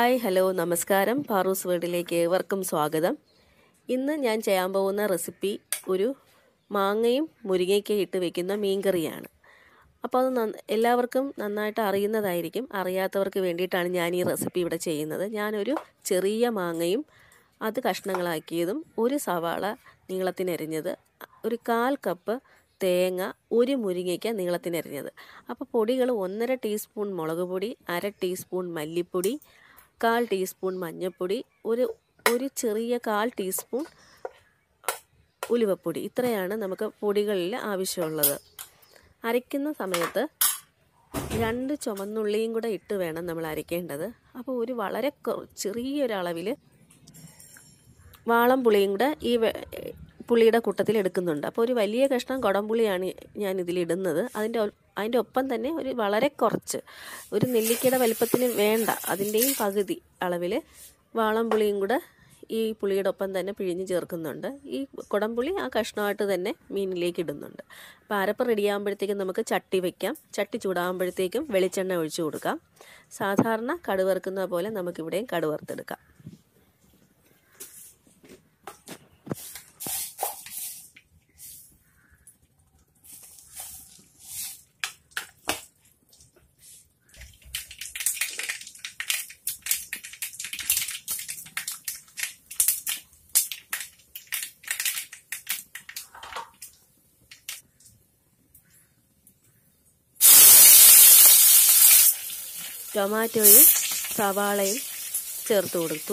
hi hello നമസ്കാരം പാറൂസ് വേൾഡിലേക്ക് ഏവർക്കും സ്വാഗതം ഇന്ന് ഞാൻ ചെയ്യാൻ പോകുന്ന റെസിപ്പി ഒരു മാങ്ങയും മുരിങ്ങയ്ക്കയും ഇട്ട് വെക്കുന്ന മീൻകറിയാണ് അപ്പോൾ അത് നന്ന എല്ലാവർക്കും നന്നായിട്ട് അറിയുന്നതായിരിക്കും അറിയാത്തവർക്ക് വേണ്ടിയിട്ടാണ് ഞാൻ ഈ റെസിപ്പി ഇവിടെ ചെയ്യുന്നത് ഞാനൊരു ചെറിയ മാങ്ങയും അത് കഷ്ണങ്ങളാക്കിയതും ഒരു സവാള നീളത്തിനരിഞ്ഞത് ഒരു കാൽ കപ്പ് തേങ്ങ ഒരു മുരിങ്ങയ്ക്ക നീളത്തിനരിഞ്ഞത് അപ്പോൾ പൊടികൾ ഒന്നര ടീസ്പൂൺ മുളക് പൊടി അര ടീസ്പൂൺ മല്ലിപ്പൊടി കാൽ ടീസ്പൂൺ മഞ്ഞൾപ്പൊടി ഒരു ഒരു ചെറിയ കാൽ ടീസ്പൂൺ ഉലുവപ്പൊടി ഇത്രയാണ് നമുക്ക് പൊടികളിൽ ആവശ്യമുള്ളത് അരയ്ക്കുന്ന സമയത്ത് രണ്ട് ചുമന്നുള്ളിയും കൂടെ ഇട്ട് വേണം നമ്മൾ അരയ്ക്കേണ്ടത് അപ്പോൾ ഒരു വളരെ ചെറിയൊരളവിൽ വാളം പുളിയും കൂടെ ഈ പുളിയുടെ കൂട്ടത്തിൽ എടുക്കുന്നുണ്ട് അപ്പോൾ ഒരു വലിയ കഷ്ണം കുടംപുളിയാണ് ഞാൻ ഇതിലിടുന്നത് അതിൻ്റെ അതിൻ്റെ ഒപ്പം തന്നെ ഒരു വളരെ കുറച്ച് ഒരു നെല്ലിക്കയുടെ വലിപ്പത്തിന് വേണ്ട അതിൻ്റെയും പകുതി അളവിൽ വാളം പുളിയും കൂടെ ഈ പുളിയുടെ ഒപ്പം തന്നെ പിഴിഞ്ഞ് ചേർക്കുന്നുണ്ട് ഈ കുടംപുളി ആ കഷ്ണമായിട്ട് തന്നെ മീനിലേക്ക് ഇടുന്നുണ്ട് അപ്പോൾ അരപ്പ് റെഡിയാകുമ്പോഴത്തേക്കും നമുക്ക് ചട്ടി വയ്ക്കാം ചട്ടി ചൂടാകുമ്പോഴത്തേക്കും വെളിച്ചെണ്ണ ഒഴിച്ചു കൊടുക്കാം സാധാരണ കടുവറുക്കുന്ന പോലെ നമുക്കിവിടെയും കടുവറുത്തെടുക്കാം ടൊമാറ്റോയും സവാളയും ചേർത്ത് കൊടുത്തു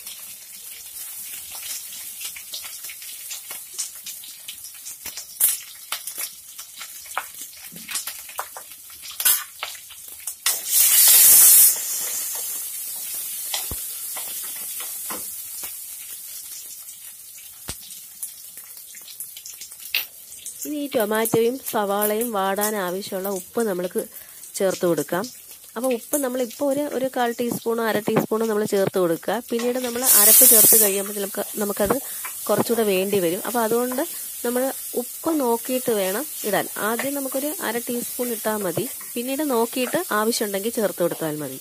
ഇനി ഈ ടൊമാറ്റോയും സവാളയും വാടാൻ ആവശ്യമുള്ള ഉപ്പ് നമ്മൾക്ക് ചേർത്ത് കൊടുക്കാം അപ്പോൾ ഉപ്പ് നമ്മൾ ഇപ്പോൾ ഒരു ഒരു കാൽ ടീസ്പൂണോ അര ടീസ്പൂണോ നമ്മൾ ചേർത്ത് കൊടുക്കുക പിന്നീട് നമ്മൾ അരപ്പ് ചേർത്ത് കഴിയുമ്പോൾ നമുക്ക് നമുക്കത് കുറച്ചുകൂടെ വേണ്ടി വരും അപ്പോൾ അതുകൊണ്ട് നമ്മൾ ഉപ്പ് നോക്കിയിട്ട് വേണം ഇടാൻ ആദ്യം നമുക്കൊരു അര ടീസ്പൂൺ ഇട്ടാൽ മതി പിന്നീട് നോക്കിയിട്ട് ആവശ്യമുണ്ടെങ്കിൽ ചേർത്ത് കൊടുത്താൽ മതി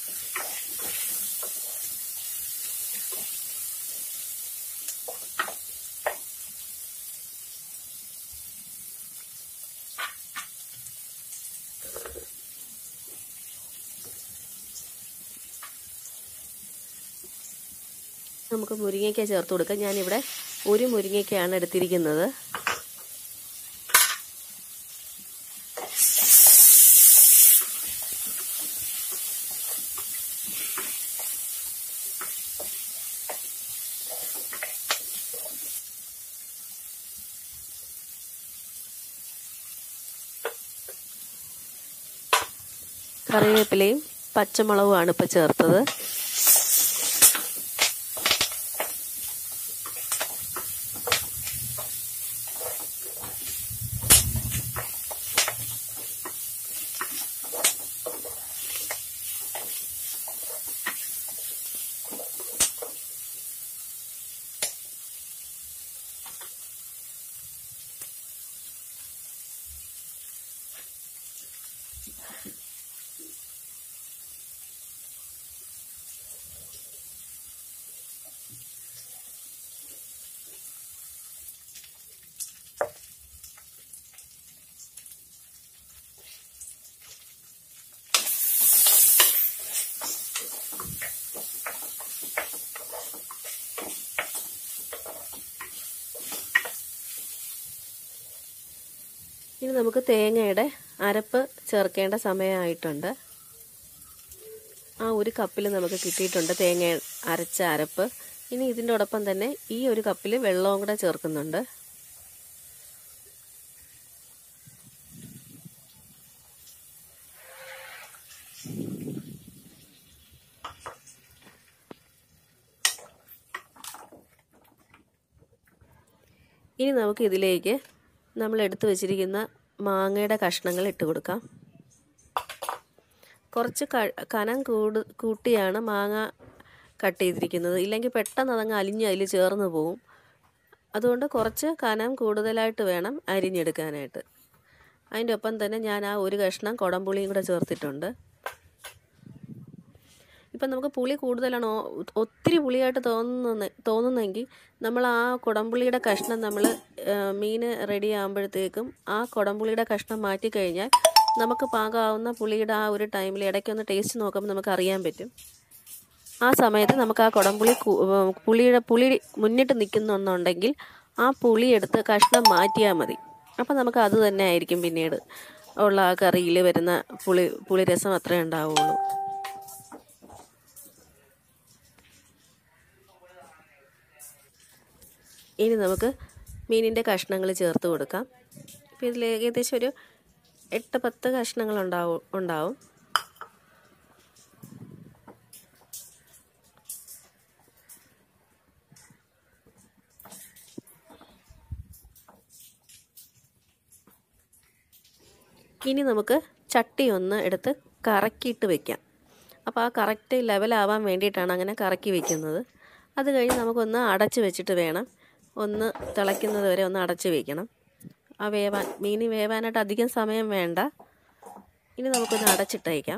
നമുക്ക് മുരിങ്ങയ്ക്ക ചേർത്ത് കൊടുക്കാം ഞാനിവിടെ ഒരു മുരിങ്ങയ്ക്കയാണ് എടുത്തിരിക്കുന്നത് കറിവേപ്പിലയും പച്ചമുളകുമാണ് ഇപ്പോൾ ചേർത്തത് ഇനി നമുക്ക് തേങ്ങയുടെ അരപ്പ് ചേർക്കേണ്ട സമയമായിട്ടുണ്ട് ആ ഒരു കപ്പിൽ നമുക്ക് കിട്ടിയിട്ടുണ്ട് തേങ്ങ അരച്ച അരപ്പ് ഇനി ഇതിൻ്റെയോടൊപ്പം തന്നെ ഈ ഒരു കപ്പിൽ വെള്ളവും കൂടെ ചേർക്കുന്നുണ്ട് ഇനി നമുക്ക് ഇതിലേക്ക് നമ്മൾ എടുത്തു വച്ചിരിക്കുന്ന മാങ്ങയുടെ കഷ്ണങ്ങൾ ഇട്ട് കൊടുക്കാം കുറച്ച് കനം കൂട് കൂട്ടിയാണ് മാങ്ങ കട്ട് ചെയ്തിരിക്കുന്നത് ഇല്ലെങ്കിൽ പെട്ടെന്ന് അതങ്ങ് അലിഞ്ഞ് അതിൽ ചേർന്ന് പോവും അതുകൊണ്ട് കുറച്ച് കനം കൂടുതലായിട്ട് വേണം അരിഞ്ഞെടുക്കാനായിട്ട് അതിൻ്റെ ഒപ്പം തന്നെ ഞാൻ ആ ഒരു കഷ്ണം കുടംപുളിയും കൂടെ ചേർത്തിട്ടുണ്ട് ഇപ്പം നമുക്ക് പുളി കൂടുതലാണ് ഒ- ഒത്തിരി പുളിയായിട്ട് തോന്നുന്ന തോന്നുന്നെങ്കിൽ നമ്മൾ ആ കുടംപുളിയുടെ കഷ്ണം നമ്മൾ മീൻ റെഡി ആകുമ്പോഴത്തേക്കും ആ കുടംപുളിയുടെ കഷ്ണം മാറ്റി കഴിഞ്ഞാൽ നമുക്ക് പാകമാവുന്ന പുളിയുടെ ആ ഒരു ടൈമിൽ ഇടയ്ക്കൊന്ന് ടേസ്റ്റ് നോക്കുമ്പോൾ നമുക്ക് അറിയാൻ പറ്റും ആ സമയത്ത് നമുക്ക് ആ കുടംപുളി കു- ഏർ പുളിയുടെ പുളി മുന്നിട്ട് നിൽക്കുന്നുണ്ടെങ്കിൽ ആ പുളി എടുത്ത് കഷ്ണം മാറ്റിയാൽ മതി അപ്പം നമുക്ക് അത് തന്നെ ആയിരിക്കും പിന്നീട് ഉള്ള ആ കറിയിൽ വരുന്ന പുളി പുളി രസം അത്രേ ഉണ്ടാവുള്ളൂ ഇനി നമുക്ക് മീനിൻ്റെ കഷ്ണങ്ങൾ ചേർത്ത് കൊടുക്കാം അപ്പോൾ ഇതിൽ ഏകദേശം ഒരു എട്ട് പത്ത് കഷ്ണങ്ങൾ ഉണ്ടാവും ഉണ്ടാവും ഇനി നമുക്ക് ചട്ടി ഒന്ന് എടുത്ത് കറക്കിയിട്ട് വെക്കാം അപ്പോൾ ആ കറക്റ്റ് ലെവലാവാൻ വേണ്ടിയിട്ടാണ് അങ്ങനെ കറക്കി വെക്കുന്നത് അത് കഴിഞ്ഞ് നമുക്കൊന്ന് അടച്ച് വെച്ചിട്ട് വേണം ഒന്ന് തിളയ്ക്കുന്നത് വരെ ഒന്ന് അടച്ച് വെക്കണം ആ വേവാൻ മീൻ വേവാനായിട്ട് അധികം സമയം വേണ്ട ഇനി നമുക്കൊന്ന് അടച്ചിട്ട് വയ്ക്കാം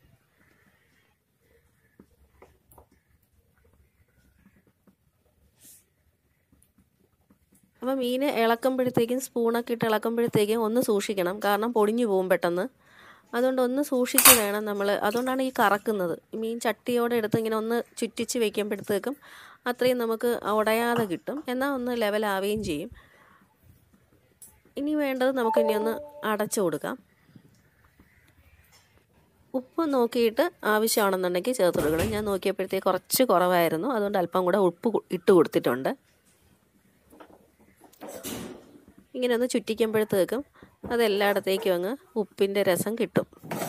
അപ്പോൾ മീൻ ഇളക്കുമ്പോഴത്തേക്കും സ്പൂണൊക്കെ ഇട്ട് ഇളക്കുമ്പോഴത്തേക്കും ഒന്ന് സൂക്ഷിക്കണം കാരണം പൊടിഞ്ഞു പോകും പെട്ടെന്ന് അതുകൊണ്ട് ഒന്ന് സൂക്ഷിച്ച് വേണം നമ്മൾ അതുകൊണ്ടാണ് ഈ കറക്കുന്നത് മീൻ ചട്ടിയോടെ എടുത്ത് ഇങ്ങനെ ഒന്ന് ചുറ്റിച്ച് വെക്കുമ്പോഴത്തേക്കും അത്രയും നമുക്ക് ഉടയാതെ കിട്ടും എന്നാൽ ഒന്ന് ലെവലാവുകയും ചെയ്യും ഇനി വേണ്ടത് നമുക്ക് ഇനി ഒന്ന് അടച്ചു കൊടുക്കാം ഉപ്പ് നോക്കിയിട്ട് ആവശ്യമാണെന്നുണ്ടെങ്കിൽ ചേർത്ത് കൊടുക്കണം ഞാൻ നോക്കിയപ്പോഴത്തേക്ക് കുറച്ച് കുറവായിരുന്നു അതുകൊണ്ട് അല്പം കൂടെ ഉപ്പ് കു- ഇട്ട് കൊടുത്തിട്ടുണ്ട് ഇങ്ങനെ ഒന്ന് ചുറ്റിക്കുമ്പോഴത്തേക്കും അതെല്ലായിടത്തേക്കും അങ്ങ് ഉപ്പിൻ്റെ രസം കിട്ടും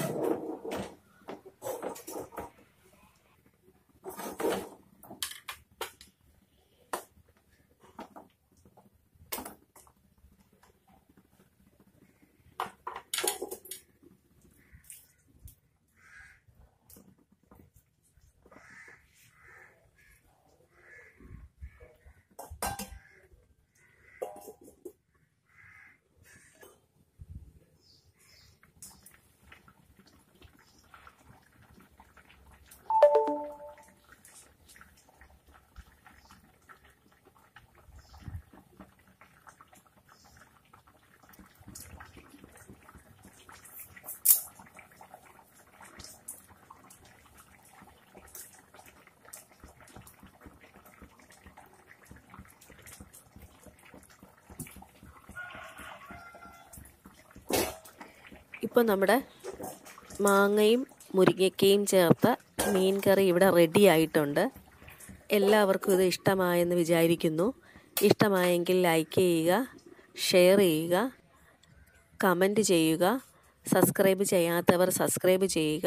ഇപ്പോൾ നമ്മുടെ മാങ്ങയും മുരിങ്ങയ്ക്കയും ചേർത്ത മീൻ കറി ഇവിടെ റെഡി ആയിട്ടുണ്ട് എല്ലാവർക്കും ഇത് ഇഷ്ടമായെന്ന് വിചാരിക്കുന്നു ഇഷ്ടമായെങ്കിൽ ലൈക്ക് ചെയ്യുക ഷെയർ ചെയ്യുക കമൻറ്റ് ചെയ്യുക സബ്സ്ക്രൈബ് ചെയ്യാത്തവർ സബ്സ്ക്രൈബ് ചെയ്യുക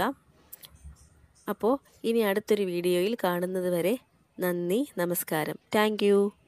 അപ്പോൾ ഇനി അടുത്തൊരു വീഡിയോയിൽ കാണുന്നത് വരെ നന്ദി നമസ്കാരം താങ്ക്